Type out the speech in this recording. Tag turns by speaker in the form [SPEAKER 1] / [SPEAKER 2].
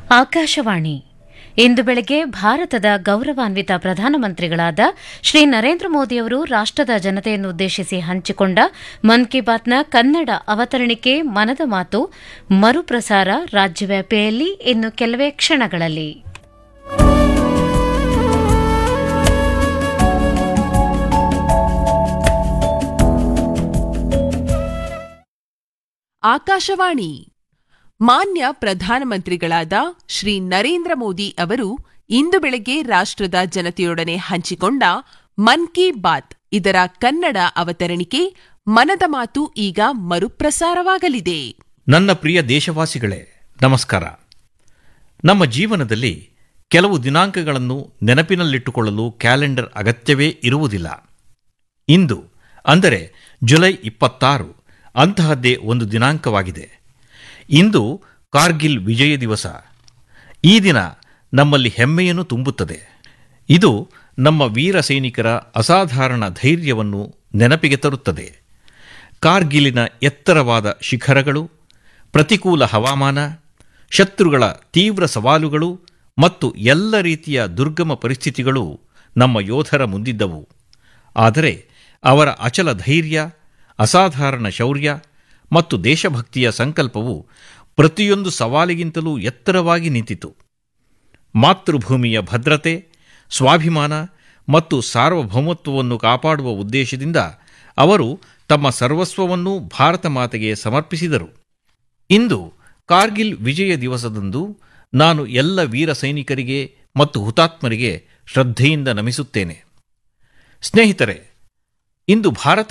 [SPEAKER 1] ಆಕಾಶವಾಣಿ ಇಂದು ಬೆಳಗ್ಗೆ ಭಾರತದ ಗೌರವಾನ್ವಿತ ಪ್ರಧಾನಮಂತ್ರಿಗಳಾದ ಶ್ರೀ ನರೇಂದ್ರ ಮೋದಿಯವರು ರಾಷ್ಟದ ಜನತೆಯನ್ನುದ್ದೇಶಿಸಿ ಹಂಚಿಕೊಂಡ ಮನ್ ಕಿ ಬಾತ್ನ ಕನ್ನಡ ಅವತರಣಿಕೆ ಮನದ ಮಾತು ಮರುಪ್ರಸಾರ ರಾಜ್ಯವ್ಯಾಪಿಯಲ್ಲಿ ಇನ್ನು ಕೆಲವೇ ಕ್ಷಣಗಳಲ್ಲಿ
[SPEAKER 2] ಆಕಾಶವಾಣಿ ಮಾನ್ಯ ಪ್ರಧಾನಮಂತ್ರಿಗಳಾದ ಶ್ರೀ ನರೇಂದ್ರ ಮೋದಿ ಅವರು ಇಂದು ಬೆಳಗ್ಗೆ ರಾಷ್ಟ್ರದ ಜನತೆಯೊಡನೆ ಹಂಚಿಕೊಂಡ ಮನ್ ಕಿ ಬಾತ್ ಇದರ ಕನ್ನಡ ಅವತರಣಿಕೆ ಮನದ ಮಾತು ಈಗ ಮರುಪ್ರಸಾರವಾಗಲಿದೆ
[SPEAKER 3] ನನ್ನ ಪ್ರಿಯ ದೇಶವಾಸಿಗಳೇ ನಮಸ್ಕಾರ ನಮ್ಮ ಜೀವನದಲ್ಲಿ ಕೆಲವು ದಿನಾಂಕಗಳನ್ನು ನೆನಪಿನಲ್ಲಿಟ್ಟುಕೊಳ್ಳಲು ಕ್ಯಾಲೆಂಡರ್ ಅಗತ್ಯವೇ ಇರುವುದಿಲ್ಲ ಇಂದು ಅಂದರೆ ಜುಲೈ ಇಪ್ಪತ್ತಾರು ಅಂತಹದ್ದೇ ಒಂದು ದಿನಾಂಕವಾಗಿದೆ ಇಂದು ಕಾರ್ಗಿಲ್ ವಿಜಯ ದಿವಸ ಈ ದಿನ ನಮ್ಮಲ್ಲಿ ಹೆಮ್ಮೆಯನ್ನು ತುಂಬುತ್ತದೆ ಇದು ನಮ್ಮ ವೀರ ಸೈನಿಕರ ಅಸಾಧಾರಣ ಧೈರ್ಯವನ್ನು ನೆನಪಿಗೆ ತರುತ್ತದೆ ಕಾರ್ಗಿಲಿನ ಎತ್ತರವಾದ ಶಿಖರಗಳು ಪ್ರತಿಕೂಲ ಹವಾಮಾನ ಶತ್ರುಗಳ ತೀವ್ರ ಸವಾಲುಗಳು ಮತ್ತು ಎಲ್ಲ ರೀತಿಯ ದುರ್ಗಮ ಪರಿಸ್ಥಿತಿಗಳು ನಮ್ಮ ಯೋಧರ ಮುಂದಿದ್ದವು ಆದರೆ ಅವರ ಅಚಲ ಧೈರ್ಯ ಅಸಾಧಾರಣ ಶೌರ್ಯ ಮತ್ತು ದೇಶಭಕ್ತಿಯ ಸಂಕಲ್ಪವು ಪ್ರತಿಯೊಂದು ಸವಾಲಿಗಿಂತಲೂ ಎತ್ತರವಾಗಿ ನಿಂತಿತು ಮಾತೃಭೂಮಿಯ ಭದ್ರತೆ ಸ್ವಾಭಿಮಾನ ಮತ್ತು ಸಾರ್ವಭೌಮತ್ವವನ್ನು ಕಾಪಾಡುವ ಉದ್ದೇಶದಿಂದ ಅವರು ತಮ್ಮ ಸರ್ವಸ್ವವನ್ನೂ ಭಾರತ ಮಾತೆಗೆ ಸಮರ್ಪಿಸಿದರು ಇಂದು ಕಾರ್ಗಿಲ್ ವಿಜಯ ದಿವಸದಂದು ನಾನು ಎಲ್ಲ ವೀರ ಸೈನಿಕರಿಗೆ ಮತ್ತು ಹುತಾತ್ಮರಿಗೆ ಶ್ರದ್ಧೆಯಿಂದ ನಮಿಸುತ್ತೇನೆ ಸ್ನೇಹಿತರೆ ಇಂದು ಭಾರತ